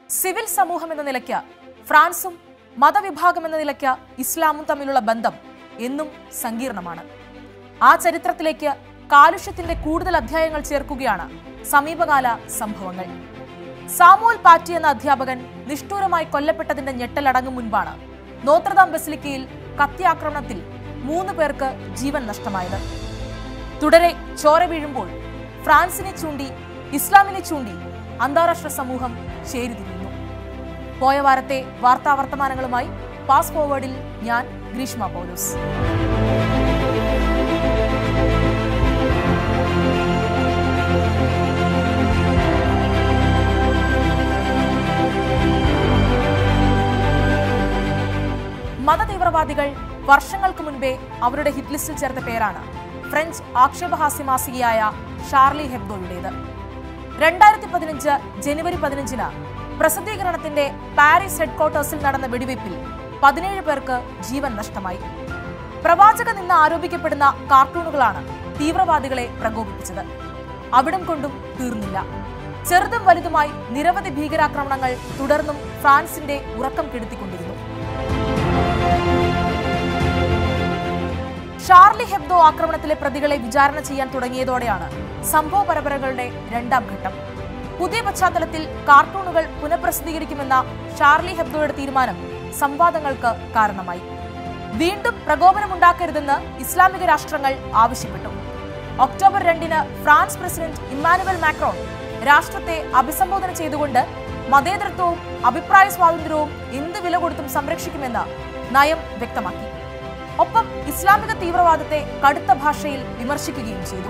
civil സമൂഹം എന്ന നിലയ്ക്ക് ഫ്രാൻസും മതവിഭാഗം എന്ന നിലയ്ക്ക് ഇസ്ലാമും തമ്മിലുള്ള ബന്ധം എന്നും സങ്കീർണമാണ് ആ ചരിത്രത്തിലേക്ക് കാലുഷ്യത്തിന്റെ കൂടുതൽ അധ്യായങ്ങൾ ചേർക്കുകയാണ് സമീപകാല സംഭവങ്ങൾ സാമുവൽ പാറ്റി എന്ന അധ്യാപകൻ നിഷ്ഠൂരമായി കൊല്ലപ്പെട്ടതിന്റെ ഞെട്ടലടങ്ങും മുൻപാണ് നോത്രദാം ബസിലിക്കയിൽ കത്തിയാക്രമണത്തിൽ മൂന്ന് പേർക്ക് ജീവൻ നഷ്ടമായത് തുടരെ ചോര വീഴുമ്പോൾ ഫ്രാൻസിനെ ചൂണ്ടി ഇസ്ലാമിനെ ചൂണ്ടി അന്താരാഷ്ട്ര സമൂഹം ചേരിതിരിയുന്നു പോയ വാരത്തെ വാർത്താവർത്തമാനങ്ങളുമായി പാസ് ഫോർവേഡിൽ ഞാൻ ഗ്രീഷ്മ പൗലോസ് മതതീവ്രവാദികൾ വർഷങ്ങൾക്ക് മുൻപേ അവരുടെ ഹിറ്റ് ലിസ്റ്റിൽ ചേർത്ത പേരാണ് ഫ്രഞ്ച് ആക്ഷേപഹാസ്യ മാസികയായ ഷാർലി ഹെബ്ദോയുടേത് രണ്ടായിരത്തി പതിനഞ്ച് ജനുവരി പതിനഞ്ചിന് പ്രസിദ്ധീകരണത്തിന്റെ പാരീസ് ഹെഡ്ക്വാർട്ടേഴ്സിൽ നടന്ന വെടിവയ്പിൽ പതിനേഴ് പേർക്ക് ജീവൻ നഷ്ടമായി പ്രവാചക നിന്ന് ആരോപിക്കപ്പെടുന്ന കാർട്ടൂണുകളാണ് തീവ്രവാദികളെ പ്രകോപിപ്പിച്ചത് അവിടം കൊണ്ടും തീർന്നില്ല ചെറുതും വലുതുമായി നിരവധി ഭീകരാക്രമണങ്ങൾ തുടർന്നും ഫ്രാൻസിന്റെ ഉറക്കം കെടുത്തിക്കൊണ്ടിരുന്നു ഷാർലി ഹെബ്ദോ ആക്രമണത്തിലെ പ്രതികളെ വിചാരണ ചെയ്യാൻ തുടങ്ങിയതോടെയാണ് സംഭവ പരമ്പരകളുടെ രണ്ടാം ഘട്ടം പുതിയ പശ്ചാത്തലത്തിൽ കാർട്ടൂണുകൾ പുനഃപ്രസിദ്ധീകരിക്കുമെന്ന ഷാർലി ഹെബ്ദോയുടെ തീരുമാനം സംവാദങ്ങൾക്ക് കാരണമായി വീണ്ടും പ്രകോപനമുണ്ടാക്കരുതെന്ന് ഇസ്ലാമിക രാഷ്ട്രങ്ങൾ ആവശ്യപ്പെട്ടു ഒക്ടോബർ രണ്ടിന് ഫ്രാൻസ് പ്രസിഡന്റ് ഇമ്മാനുവൽ മാക്രോൺ രാഷ്ട്രത്തെ അഭിസംബോധന ചെയ്തുകൊണ്ട് മതേതരത്വവും അഭിപ്രായ സ്വാതന്ത്ര്യവും എന്ത് വില കൊടുത്തും സംരക്ഷിക്കുമെന്ന് നയം വ്യക്തമാക്കി ഒപ്പം ഇസ്ലാമിക തീവ്രവാദത്തെ കടുത്ത ഭാഷയിൽ വിമർശിക്കുകയും ചെയ്തു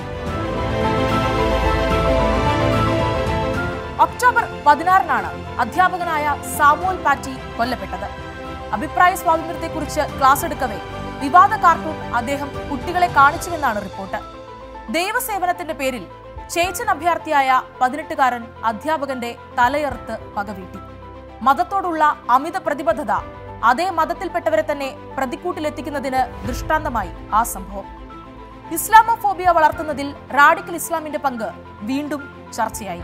ഒക്ടോബർ പതിനാറിനാണ് അധ്യാപകനായ സാമുവൽ പാറ്റി കൊല്ലപ്പെട്ടത് അഭിപ്രായ സ്വാതന്ത്ര്യത്തെക്കുറിച്ച് ക്ലാസ് എടുക്കവേ വിവാദ കാർട്ടൂൺ അദ്ദേഹം കുട്ടികളെ കാണിച്ചുവെന്നാണ് റിപ്പോർട്ട് ദൈവസേവനത്തിന്റെ പേരിൽ ചേച്ചൻ അഭ്യർത്ഥിയായ പതിനെട്ടുകാരൻ അധ്യാപകന്റെ തലയറുത്ത് പകവീട്ടി മതത്തോടുള്ള അമിത പ്രതിബദ്ധത അതേ മതത്തിൽപ്പെട്ടവരെ തന്നെ പ്രതിക്കൂട്ടിലെത്തിക്കുന്നതിന് ദൃഷ്ടാന്തമായി ആ സംഭവം ഇസ്ലാമോഫോബിയ വളർത്തുന്നതിൽ റാഡിക്കൽ ഇസ്ലാമിന്റെ പങ്ക് വീണ്ടും ചർച്ചയായി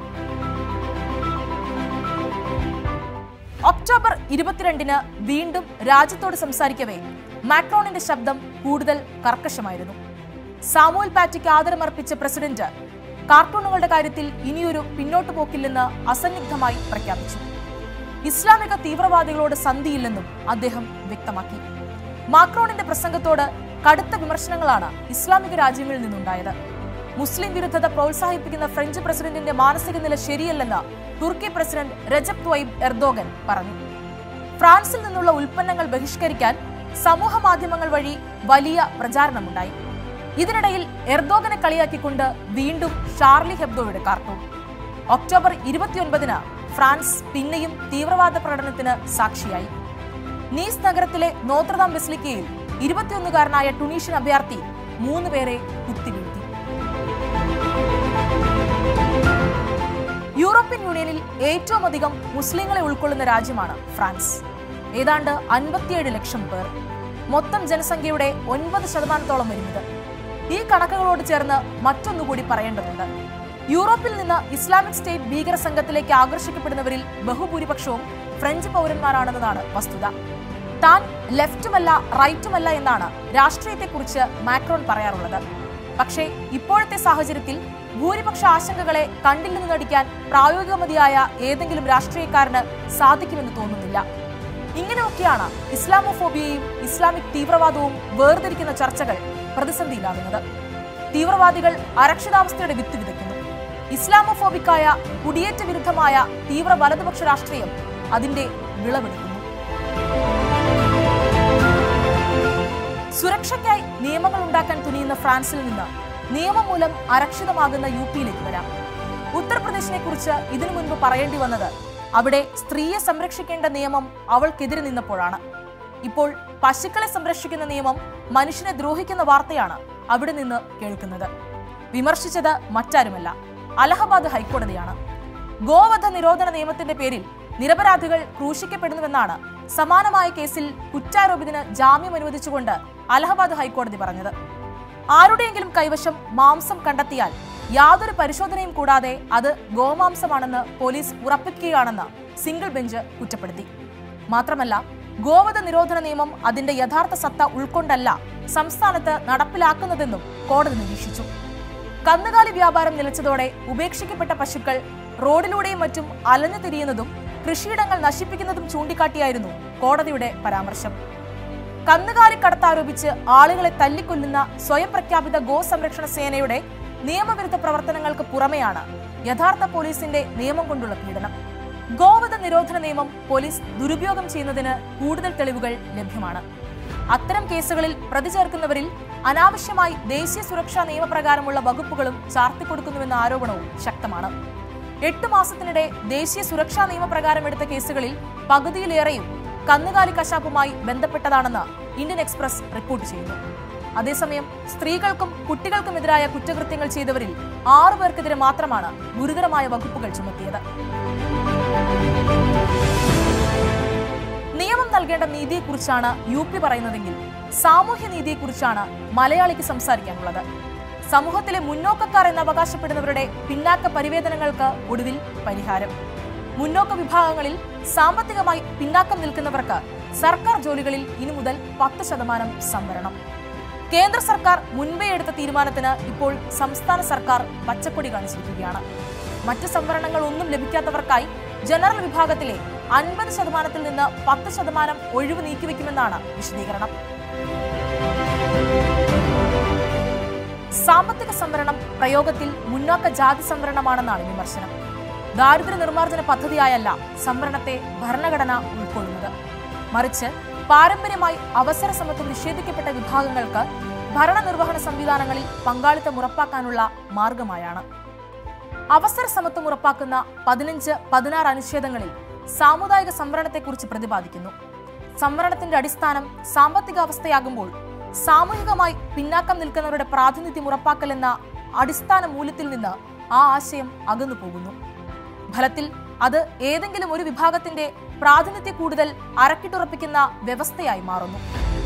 ഒക്ടോബർ ഇരുപത്തിരണ്ടിന് വീണ്ടും രാജ്യത്തോട് സംസാരിക്കവേ മാക്രോണിന്റെ ശബ്ദം കൂടുതൽ കർക്കശമായിരുന്നു സാമുവൽ പാറ്റിക്ക് ആദരമർപ്പിച്ച പ്രസിഡന്റ് കാർട്ടൂണുകളുടെ കാര്യത്തിൽ ഇനിയൊരു പിന്നോട്ടു പോക്കില്ലെന്ന് അസന്നിഗ്ധമായി പ്രഖ്യാപിച്ചു ഇസ്ലാമിക തീവ്രവാദികളോട് സന്ധിയില്ലെന്നും അദ്ദേഹം വ്യക്തമാക്കി മാക്രോണിന്റെ പ്രസംഗത്തോട് കടുത്ത വിമർശനങ്ങളാണ് ഇസ്ലാമിക രാജ്യങ്ങളിൽ നിന്നുണ്ടായത് മുസ്ലിം വിരുദ്ധത പ്രോത്സാഹിപ്പിക്കുന്ന ഫ്രഞ്ച് പ്രസിഡന്റിന്റെ മാനസിക നില ശരിയല്ലെന്ന് തുർക്കി പ്രസിഡന്റ് രജബ് ത്വയ്ബ് എർദോഗൻ പറഞ്ഞു ഫ്രാൻസിൽ നിന്നുള്ള ഉൽപ്പന്നങ്ങൾ ബഹിഷ്കരിക്കാൻ സമൂഹ മാധ്യമങ്ങൾ വഴി വലിയ പ്രചാരണമുണ്ടായി ഇതിനിടയിൽ എർദോഗനെ കളിയാക്കിക്കൊണ്ട് വീണ്ടും ഷാർലി ഹെബ്ദോയുടെ കാർട്ടൂൺ ഒക്ടോബർ ഇരുപത്തിയൊൻപതിന് ഫ്രാൻസ് പിന്നെയും തീവ്രവാദ പ്രകടനത്തിന് സാക്ഷിയായി നീസ് നഗരത്തിലെ നോത്രദാം ബെസ്ലിക്കയിൽ ഇരുപത്തിയൊന്നുകാരനായ ടുണീഷ്യൻ അഭയാർത്ഥി മൂന്ന് പേരെ കുത്തിവീഴ്ത്തി യൂറോപ്യൻ യൂണിയനിൽ ഏറ്റവും അധികം മുസ്ലിങ്ങളെ ഉൾക്കൊള്ളുന്ന രാജ്യമാണ് ഫ്രാൻസ് ഏതാണ്ട് അൻപത്തിയേഴ് ലക്ഷം പേർ മൊത്തം ജനസംഖ്യയുടെ ഒൻപത് ശതമാനത്തോളം വരുന്നത് ഈ കണക്കുകളോട് ചേർന്ന് മറ്റൊന്നുകൂടി പറയേണ്ടതുണ്ട് യൂറോപ്പിൽ നിന്ന് ഇസ്ലാമിക് സ്റ്റേറ്റ് ഭീകര സംഘത്തിലേക്ക് ആകർഷിക്കപ്പെടുന്നവരിൽ ബഹുഭൂരിപക്ഷവും ഫ്രഞ്ച് പൗരന്മാരാണെന്നതാണ് വസ്തുത താൻ ലെഫ്റ്റുമല്ല റൈറ്റുമല്ല എന്നാണ് രാഷ്ട്രീയത്തെക്കുറിച്ച് മാക്രോൺ പറയാറുള്ളത് പക്ഷേ ഇപ്പോഴത്തെ സാഹചര്യത്തിൽ ഭൂരിപക്ഷ ആശങ്കകളെ കണ്ടില്ലെന്ന് നടിക്കാൻ പ്രായോഗികമതിയായ ഏതെങ്കിലും രാഷ്ട്രീയക്കാരന് സാധിക്കുമെന്ന് തോന്നുന്നില്ല ഇങ്ങനെയൊക്കെയാണ് ഇസ്ലാമോഫോബിയയും ഇസ്ലാമിക് തീവ്രവാദവും വേർതിരിക്കുന്ന ചർച്ചകൾ പ്രതിസന്ധിയിലാകുന്നത് തീവ്രവാദികൾ അരക്ഷിതാവസ്ഥയുടെ വിത്ത് വിതയ്ക്കുന്നു ഇസ്ലാമോഫോബിക്കായ കുടിയേറ്റ വിരുദ്ധമായ തീവ്ര വലതുപക്ഷ രാഷ്ട്രീയം അതിന്റെ വിളവെടുക്കുന്നു സുരക്ഷയ്ക്കായി നിയമങ്ങൾ ഉണ്ടാക്കാൻ തുനിയുന്ന ഫ്രാൻസിൽ നിന്ന് നിയമം മൂലം അരക്ഷിതമാകുന്ന യു പിയിലേക്ക് വരാം ഉത്തർപ്രദേശിനെ കുറിച്ച് ഇതിനു മുൻപ് പറയേണ്ടി വന്നത് അവിടെ സ്ത്രീയെ സംരക്ഷിക്കേണ്ട നിയമം അവൾക്കെതിരെ നിന്നപ്പോഴാണ് ഇപ്പോൾ പശുക്കളെ സംരക്ഷിക്കുന്ന നിയമം മനുഷ്യനെ ദ്രോഹിക്കുന്ന വാർത്തയാണ് അവിടെ നിന്ന് കേൾക്കുന്നത് വിമർശിച്ചത് മറ്റാരുമല്ല അലഹബാദ് ഹൈക്കോടതിയാണ് ഗോവധ നിരോധന നിയമത്തിന്റെ പേരിൽ നിരപരാധികൾ ക്രൂശിക്കപ്പെടുന്നുവെന്നാണ് സമാനമായ കേസിൽ കുറ്റാരോപിതന് ജാമ്യം അനുവദിച്ചുകൊണ്ട് അലഹബാദ് ഹൈക്കോടതി പറഞ്ഞത് ആരുടെയെങ്കിലും കൈവശം മാംസം കണ്ടെത്തിയാൽ യാതൊരു പരിശോധനയും കൂടാതെ അത് ഗോമാംസമാണെന്ന് പോലീസ് ഉറപ്പിക്കുകയാണെന്ന് സിംഗിൾ ബെഞ്ച് കുറ്റപ്പെടുത്തി മാത്രമല്ല ഗോവധ നിരോധന നിയമം അതിന്റെ യഥാർത്ഥ സത്ത ഉൾക്കൊണ്ടല്ല സംസ്ഥാനത്ത് നടപ്പിലാക്കുന്നതെന്നും കോടതി നിരീക്ഷിച്ചു കന്നുകാലി വ്യാപാരം നിലച്ചതോടെ ഉപേക്ഷിക്കപ്പെട്ട പശുക്കൾ റോഡിലൂടെയും മറ്റും അലഞ്ഞു തിരിയുന്നതും കൃഷിയിടങ്ങൾ നശിപ്പിക്കുന്നതും ചൂണ്ടിക്കാട്ടിയായിരുന്നു കോടതിയുടെ പരാമർശം കന്നുകാലി കടത്താരോപിച്ച് ആളുകളെ തല്ലിക്കൊല്ലുന്ന സ്വയം പ്രഖ്യാപിത ഗോ സംരക്ഷണ സേനയുടെ നിയമവിരുദ്ധ പ്രവർത്തനങ്ങൾക്ക് പുറമെയാണ് യഥാർത്ഥ പോലീസിന്റെ നിയമം കൊണ്ടുള്ള പീഡനം ഗോവധ നിരോധന നിയമം പോലീസ് ദുരുപയോഗം ചെയ്യുന്നതിന് കൂടുതൽ തെളിവുകൾ ലഭ്യമാണ് അത്തരം കേസുകളിൽ പ്രതി ചേർക്കുന്നവരിൽ അനാവശ്യമായി ദേശീയ സുരക്ഷാ നിയമപ്രകാരമുള്ള വകുപ്പുകളും ചാർത്തിക്കൊടുക്കുന്നുവെന്ന ആരോപണവും ശക്തമാണ് എട്ട് മാസത്തിനിടെ ദേശീയ സുരക്ഷാ നിയമപ്രകാരം എടുത്ത കേസുകളിൽ പകുതിയിലേറെയും കന്നുകാലി കശാപ്പുമായി ബന്ധപ്പെട്ടതാണെന്ന് ഇന്ത്യൻ എക്സ്പ്രസ് റിപ്പോർട്ട് ചെയ്യുന്നു അതേസമയം സ്ത്രീകൾക്കും കുട്ടികൾക്കുമെതിരായ കുറ്റകൃത്യങ്ങൾ ചെയ്തവരിൽ ആറു പേർക്കെതിരെ മാത്രമാണ് ഗുരുതരമായ വകുപ്പുകൾ ചുമത്തിയത് നിയമം നൽകേണ്ട നീതിയെക്കുറിച്ചാണ് യു പി പറയുന്നതെങ്കിൽ സാമൂഹ്യ നീതിയെക്കുറിച്ചാണ് മലയാളിക്ക് സംസാരിക്കാനുള്ളത് സമൂഹത്തിലെ മുന്നോക്കക്കാർ എന്ന് അവകാശപ്പെടുന്നവരുടെ പിന്നാക്ക പരിവേദനങ്ങൾക്ക് ഒടുവിൽ പരിഹാരം മുന്നോക്ക വിഭാഗങ്ങളിൽ സാമ്പത്തികമായി പിന്നാക്കം നിൽക്കുന്നവർക്ക് സർക്കാർ ജോലികളിൽ ഇനി മുതൽ പത്ത് ശതമാനം സംവരണം കേന്ദ്ര സർക്കാർ മുൻപേ എടുത്ത തീരുമാനത്തിന് ഇപ്പോൾ സംസ്ഥാന സർക്കാർ പച്ചക്കൊടി കാണിച്ചിരിക്കുകയാണ് മറ്റ് സംവരണങ്ങൾ ഒന്നും ലഭിക്കാത്തവർക്കായി ജനറൽ വിഭാഗത്തിലെ അൻപത് ശതമാനത്തിൽ നിന്ന് പത്ത് ശതമാനം ഒഴിവ് നീക്കിവെക്കുമെന്നാണ് വിശദീകരണം സാമ്പത്തിക സംവരണം പ്രയോഗത്തിൽ മുന്നോക്ക ജാതി സംവരണമാണെന്നാണ് വിമർശനം ദാരിദ്ര്യ നിർമ്മാർജ്ജന പദ്ധതിയായല്ല സംവരണത്തെ ഭരണഘടന ഉൾക്കൊള്ളുന്നത് മറിച്ച് പാരമ്പര്യമായി അവസര സമത്വം നിഷേധിക്കപ്പെട്ട വിഭാഗങ്ങൾക്ക് ഭരണനിർവഹണ സംവിധാനങ്ങളിൽ പങ്കാളിത്തം ഉറപ്പാക്കാനുള്ള മാർഗമായാണ് അവസര സമത്വം ഉറപ്പാക്കുന്ന പതിനഞ്ച് പതിനാറ് അനുച്ഛേദങ്ങളിൽ സാമുദായിക സംവരണത്തെക്കുറിച്ച് പ്രതിപാദിക്കുന്നു സംവരണത്തിന്റെ അടിസ്ഥാനം സാമ്പത്തിക അവസ്ഥയാകുമ്പോൾ സാമൂഹികമായി പിന്നാക്കം നിൽക്കുന്നവരുടെ പ്രാതിനിധ്യം ഉറപ്പാക്കലെന്ന അടിസ്ഥാന മൂല്യത്തിൽ നിന്ന് ആ ആശയം അകന്നു പോകുന്നു ഫലത്തിൽ അത് ഏതെങ്കിലും ഒരു വിഭാഗത്തിന്റെ പ്രാതിനിധ്യ കൂടുതൽ അരക്കിട്ടുറപ്പിക്കുന്ന വ്യവസ്ഥയായി മാറുന്നു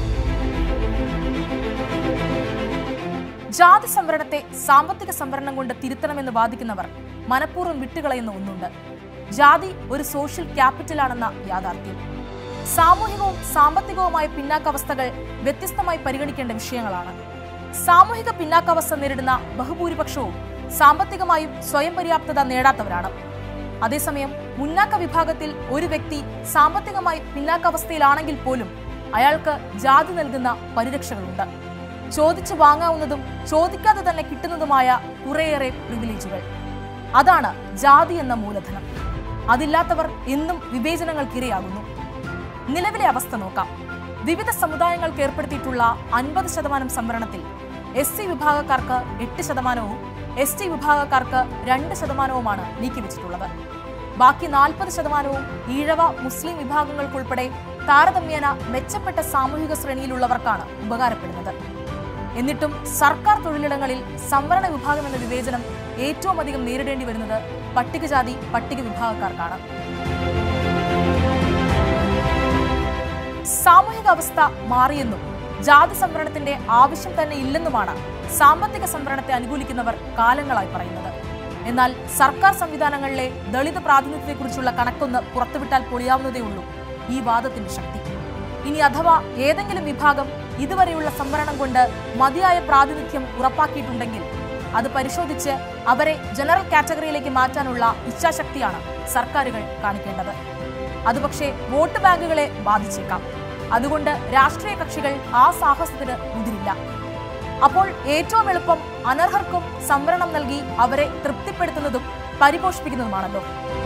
ജാതി സംവരണത്തെ സാമ്പത്തിക സംവരണം കൊണ്ട് തിരുത്തണമെന്ന് വാദിക്കുന്നവർ മനഃപൂർവ്വം വിട്ടുകളയുന്ന ഒന്നുണ്ട് ജാതി ഒരു സോഷ്യൽ ക്യാപിറ്റലാണെന്ന യാഥാർത്ഥ്യം സാമൂഹികവും സാമ്പത്തികവുമായ പിന്നാക്കാവസ്ഥകൾ വ്യത്യസ്തമായി പരിഗണിക്കേണ്ട വിഷയങ്ങളാണ് സാമൂഹിക പിന്നാക്കാവസ്ഥ നേരിടുന്ന ബഹുഭൂരിപക്ഷവും സാമ്പത്തികമായും സ്വയം പര്യാപ്തത നേടാത്തവരാണ് അതേസമയം മുന്നാക്ക വിഭാഗത്തിൽ ഒരു വ്യക്തി സാമ്പത്തികമായി പിന്നാക്കാവസ്ഥയിലാണെങ്കിൽ പോലും അയാൾക്ക് ജാതി നൽകുന്ന പരിരക്ഷകളുണ്ട് ചോദിച്ചു വാങ്ങാവുന്നതും ചോദിക്കാതെ തന്നെ കിട്ടുന്നതുമായ കുറേയേറെ പ്രിവിലേജുകൾ അതാണ് ജാതി എന്ന മൂലധനം അതില്ലാത്തവർ എന്നും വിവേചനങ്ങൾക്കിരയാകുന്നു നിലവിലെ അവസ്ഥ നോക്കാം വിവിധ സമുദായങ്ങൾക്ക് ഏർപ്പെടുത്തിയിട്ടുള്ള അൻപത് ശതമാനം സംവരണത്തിൽ എസ് സി വിഭാഗക്കാർക്ക് എട്ട് ശതമാനവും എസ് ടി വിഭാഗക്കാർക്ക് രണ്ട് ശതമാനവുമാണ് നീക്കിവെച്ചിട്ടുള്ളത് ബാക്കി നാൽപ്പത് ശതമാനവും ഈഴവ മുസ്ലിം വിഭാഗങ്ങൾക്കുൾപ്പെടെ താരതമ്യേന മെച്ചപ്പെട്ട സാമൂഹിക ശ്രേണിയിലുള്ളവർക്കാണ് ഉപകാരപ്പെടുന്നത് എന്നിട്ടും സർക്കാർ തൊഴിലിടങ്ങളിൽ സംവരണ വിഭാഗം എന്ന വിവേചനം ഏറ്റവും അധികം നേരിടേണ്ടി വരുന്നത് പട്ടികജാതി പട്ടിക വിഭാഗക്കാർക്കാണ് സാമൂഹിക അവസ്ഥ മാറിയെന്നും ജാതി സംവരണത്തിന്റെ ആവശ്യം തന്നെ ഇല്ലെന്നുമാണ് സാമ്പത്തിക സംവരണത്തെ അനുകൂലിക്കുന്നവർ കാലങ്ങളായി പറയുന്നത് എന്നാൽ സർക്കാർ സംവിധാനങ്ങളിലെ ദളിത് പ്രാതിനിധ്യത്തെക്കുറിച്ചുള്ള കണക്കൊന്ന് പുറത്തുവിട്ടാൽ പൊളിയാവുന്നതേ ഉള്ളൂ ഈ വാദത്തിന്റെ ശക്തി ഇനി അഥവാ ഏതെങ്കിലും വിഭാഗം ഇതുവരെയുള്ള സംവരണം കൊണ്ട് മതിയായ പ്രാതിനിധ്യം ഉറപ്പാക്കിയിട്ടുണ്ടെങ്കിൽ അത് പരിശോധിച്ച് അവരെ ജനറൽ കാറ്റഗറിയിലേക്ക് മാറ്റാനുള്ള ഇച്ഛാശക്തിയാണ് സർക്കാരുകൾ കാണിക്കേണ്ടത് അത് പക്ഷേ വോട്ട് ബാങ്കുകളെ ബാധിച്ചേക്കാം അതുകൊണ്ട് രാഷ്ട്രീയ കക്ഷികൾ ആ സാഹസത്തിന് മുതിരില്ല അപ്പോൾ ഏറ്റവും എളുപ്പം അനർഹർക്കും സംവരണം നൽകി അവരെ തൃപ്തിപ്പെടുത്തുന്നതും പരിപോഷിപ്പിക്കുന്നതുമാണല്ലോ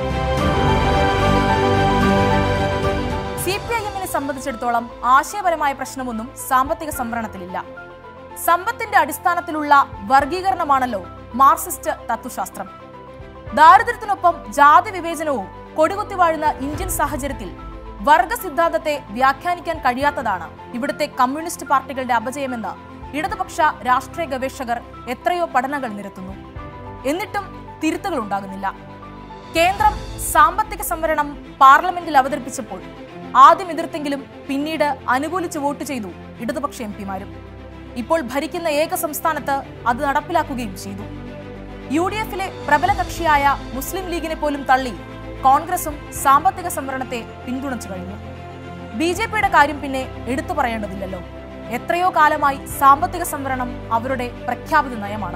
സി പി ഐ എമ്മിനെ സംബന്ധിച്ചിടത്തോളം ആശയപരമായ പ്രശ്നമൊന്നും സാമ്പത്തിക സംവരണത്തിലില്ല സമ്പത്തിന്റെ അടിസ്ഥാനത്തിലുള്ള വർഗീകരണമാണല്ലോ മാർക്സിസ്റ്റ് തത്വശാസ്ത്രം ദാരിദ്ര്യത്തിനൊപ്പം ജാതി വിവേചനവും കൊടികുത്തി വാഴുന്ന ഇന്ത്യൻ സാഹചര്യത്തിൽ വർഗ സിദ്ധാന്തത്തെ വ്യാഖ്യാനിക്കാൻ കഴിയാത്തതാണ് ഇവിടുത്തെ കമ്മ്യൂണിസ്റ്റ് പാർട്ടികളുടെ അപജയമെന്ന് ഇടതുപക്ഷ രാഷ്ട്രീയ ഗവേഷകർ എത്രയോ പഠനങ്ങൾ നിരത്തുന്നു എന്നിട്ടും തിരുത്തുകൾ ഉണ്ടാകുന്നില്ല കേന്ദ്രം സാമ്പത്തിക സംവരണം പാർലമെന്റിൽ അവതരിപ്പിച്ചപ്പോൾ ആദ്യം എതിർത്തെങ്കിലും പിന്നീട് അനുകൂലിച്ച് വോട്ട് ചെയ്തു ഇടതുപക്ഷ എം പിമാരും ഇപ്പോൾ ഭരിക്കുന്ന ഏക സംസ്ഥാനത്ത് അത് നടപ്പിലാക്കുകയും ചെയ്തു യു ഡി എഫിലെ പ്രബല കക്ഷിയായ മുസ്ലിം ലീഗിനെ പോലും തള്ളി കോൺഗ്രസും സാമ്പത്തിക സംവരണത്തെ പിന്തുണച്ചു കഴിഞ്ഞു ബി ജെ പിയുടെ കാര്യം പിന്നെ എടുത്തു പറയേണ്ടതില്ലല്ലോ എത്രയോ കാലമായി സാമ്പത്തിക സംവരണം അവരുടെ പ്രഖ്യാപിത നയമാണ്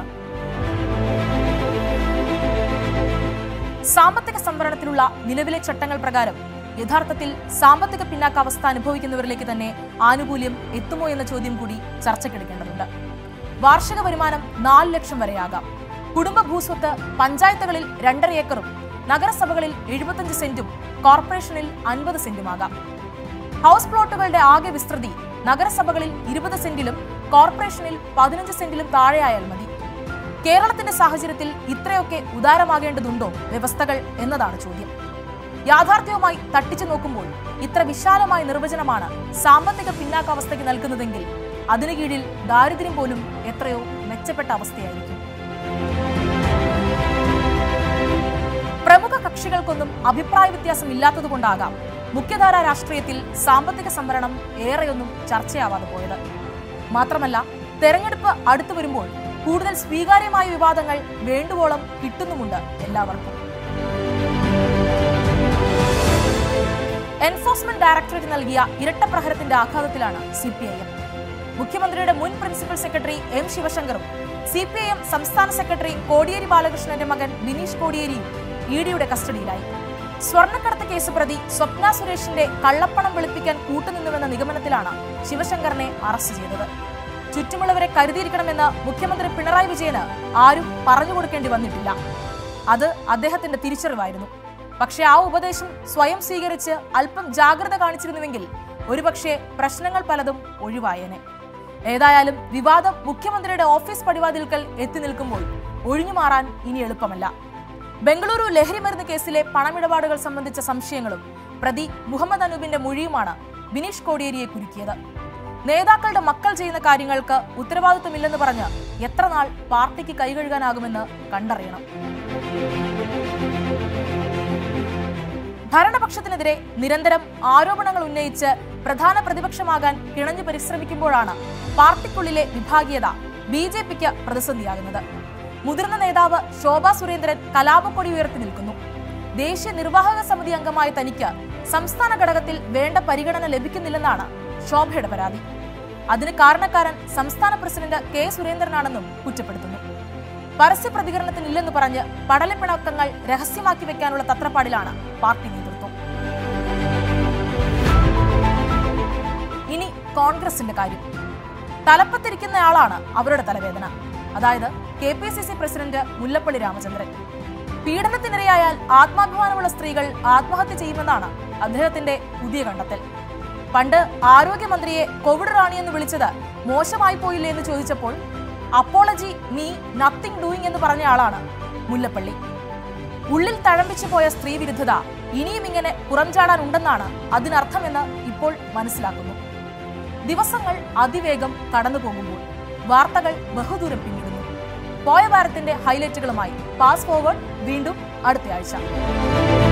സാമ്പത്തിക സംവരണത്തിലുള്ള നിലവിലെ ചട്ടങ്ങൾ പ്രകാരം യഥാർത്ഥത്തിൽ സാമ്പത്തിക പിന്നാക്കാവസ്ഥ അനുഭവിക്കുന്നവരിലേക്ക് തന്നെ ആനുകൂല്യം എത്തുമോ എന്ന ചോദ്യം കൂടി ചർച്ചയ്ക്കെടുക്കേണ്ടതുണ്ട് വാർഷിക വരുമാനം നാല് ലക്ഷം വരെയാകാം കുടുംബ ഭൂസ്വത്ത് പഞ്ചായത്തുകളിൽ രണ്ടര ഏക്കറും നഗരസഭകളിൽ എഴുപത്തഞ്ച് സെന്റും കോർപ്പറേഷനിൽ അൻപത് സെന്റുമാകാം ഹൗസ് പ്ലോട്ടുകളുടെ ആകെ വിസ്തൃതി നഗരസഭകളിൽ ഇരുപത് സെന്റിലും കോർപ്പറേഷനിൽ പതിനഞ്ച് സെന്റിലും താഴെയായാൽ മതി കേരളത്തിന്റെ സാഹചര്യത്തിൽ ഇത്രയൊക്കെ ഉദാരമാകേണ്ടതുണ്ടോ വ്യവസ്ഥകൾ എന്നതാണ് ചോദ്യം യാഥാർത്ഥ്യവുമായി തട്ടിച്ചു നോക്കുമ്പോൾ ഇത്ര വിശാലമായ നിർവചനമാണ് സാമ്പത്തിക പിന്നാക്കാവസ്ഥയ്ക്ക് നൽകുന്നതെങ്കിൽ അതിനു കീഴിൽ ദാരിദ്ര്യം പോലും എത്രയോ മെച്ചപ്പെട്ട അവസ്ഥയായിരിക്കും പ്രമുഖ കക്ഷികൾക്കൊന്നും അഭിപ്രായ വ്യത്യാസം ഇല്ലാത്തതുകൊണ്ടാകാം മുഖ്യധാരാ രാഷ്ട്രീയത്തിൽ സാമ്പത്തിക സംവരണം ഏറെയൊന്നും ചർച്ചയാവാതെ പോയത് മാത്രമല്ല തെരഞ്ഞെടുപ്പ് അടുത്തു വരുമ്പോൾ കൂടുതൽ സ്വീകാര്യമായ വിവാദങ്ങൾ വേണ്ടുവോളം കിട്ടുന്നുമുണ്ട് എല്ലാവർക്കും എൻഫോഴ്സ്മെന്റ് ഡയറക്ടറേറ്റ് നൽകിയ ഇരട്ട പ്രഹരത്തിന്റെ ആഘാതത്തിലാണ് സി പി ഐ എം മുഖ്യമന്ത്രിയുടെ മുൻ പ്രിൻസിപ്പൽ സെക്രട്ടറി എം ശിവശങ്കറും സി പി ഐ എം സംസ്ഥാന സെക്രട്ടറി കോടിയേരി ബാലകൃഷ്ണന്റെ മകൻ ബിനീഷ് കോടിയേരിയും ഇ ഡിയുടെ കസ്റ്റഡിയിലായി സ്വർണ്ണക്കടത്ത് കേസ് പ്രതി സ്വപ്ന സുരേഷിന്റെ കള്ളപ്പണം വെളുപ്പിക്കാൻ കൂട്ടുനിന്നുവെന്ന നിഗമനത്തിലാണ് ശിവശങ്കറിനെ അറസ്റ്റ് ചെയ്തത് ചുറ്റുമുള്ളവരെ കരുതിയിരിക്കണമെന്ന് മുഖ്യമന്ത്രി പിണറായി വിജയന് ആരും പറഞ്ഞു കൊടുക്കേണ്ടി വന്നിട്ടില്ല അത് അദ്ദേഹത്തിന്റെ തിരിച്ചറിവായിരുന്നു പക്ഷെ ആ ഉപദേശം സ്വയം സ്വീകരിച്ച് അല്പം ജാഗ്രത കാണിച്ചിരുന്നുവെങ്കിൽ ഒരുപക്ഷെ പ്രശ്നങ്ങൾ പലതും ഒഴിവായേനെ ഏതായാലും വിവാദം മുഖ്യമന്ത്രിയുടെ ഓഫീസ് പടിവാതിൽക്കൽ എത്തി നിൽക്കുമ്പോൾ ഒഴിഞ്ഞുമാറാൻ ഇനി എളുപ്പമല്ല ബംഗളൂരു ലഹരിമരുന്ന് കേസിലെ പണമിടപാടുകൾ സംബന്ധിച്ച സംശയങ്ങളും പ്രതി മുഹമ്മദ് അനൂപിന്റെ മൊഴിയുമാണ് ബിനീഷ് കോടിയേരിയെ കുരുക്കിയത് നേതാക്കളുടെ മക്കൾ ചെയ്യുന്ന കാര്യങ്ങൾക്ക് ഉത്തരവാദിത്വമില്ലെന്ന് പറഞ്ഞ് എത്ര നാൾ പാർട്ടിക്ക് കൈകഴുകാനാകുമെന്ന് കണ്ടറിയണം ഭരണപക്ഷത്തിനെതിരെ നിരന്തരം ആരോപണങ്ങൾ ഉന്നയിച്ച് പ്രധാന പ്രതിപക്ഷമാകാൻ കിണഞ്ഞു പരിശ്രമിക്കുമ്പോഴാണ് പാർട്ടിക്കുള്ളിലെ വിഭാഗീയത ബി ജെ പിക്ക് പ്രതിസന്ധിയാകുന്നത് മുതിർന്ന നേതാവ് ശോഭാ സുരേന്ദ്രൻ കലാപക്കൊടി ഉയർത്തി നിൽക്കുന്നു ദേശീയ നിർവാഹക സമിതി അംഗമായ തനിക്ക് സംസ്ഥാന ഘടകത്തിൽ വേണ്ട പരിഗണന ലഭിക്കുന്നില്ലെന്നാണ് ശോഭയുടെ പരാതി അതിന് കാരണക്കാരൻ സംസ്ഥാന പ്രസിഡന്റ് കെ സുരേന്ദ്രനാണെന്നും കുറ്റപ്പെടുത്തുന്നു പരസ്യ പ്രതികരണത്തിനില്ലെന്ന് പറഞ്ഞ് പടലപ്പിണക്കങ്ങൾ രഹസ്യമാക്കി വെക്കാനുള്ള തത്രപ്പാടിലാണ് പാർട്ടി നേതൃത്വം ഇനി കോൺഗ്രസിന്റെ കാര്യം തലപ്പത്തിരിക്കുന്നയാളാണ് അവരുടെ തലവേദന അതായത് K P C C president Mullappally Ramachandran പീഡനത്തിനിരയായാൽ ആത്മാഭിമാനമുള്ള സ്ത്രീകൾ ആത്മഹത്യ ചെയ്യുമെന്നാണ് അദ്ദേഹത്തിന്റെ പുതിയ കണ്ടെത്തൽ പണ്ട് ആരോഗ്യമന്ത്രിയെ കോവിഡ് റാണി എന്ന് വിളിച്ചത് മോശമായി പോയില്ലേ എന്ന് ചോദിച്ചപ്പോൾ അപ്പോളജി മീ നത്തിങ് ഡൂയിങ് എന്ന് പറഞ്ഞ ആളാണ് മുല്ലപ്പള്ളി ഉള്ളിൽ തഴമ്പിച്ചു പോയ സ്ത്രീ വിരുദ്ധത ഇനിയും ഇങ്ങനെ പുറംചാടാനുണ്ടെന്നാണ് അതിനർത്ഥമെന്ന് ഇപ്പോൾ മനസ്സിലാക്കുന്നു ദിവസങ്ങൾ അതിവേഗം കടന്നു പോകുമ്പോൾ വാർത്തകൾ ബഹുദൂരം പിന്നിടുന്നു പോയ വാരത്തിന്റെ ഹൈലൈറ്റുകളുമായി പാസ് ഫോർവേഡ് വീണ്ടും അടുത്തയാഴ്ച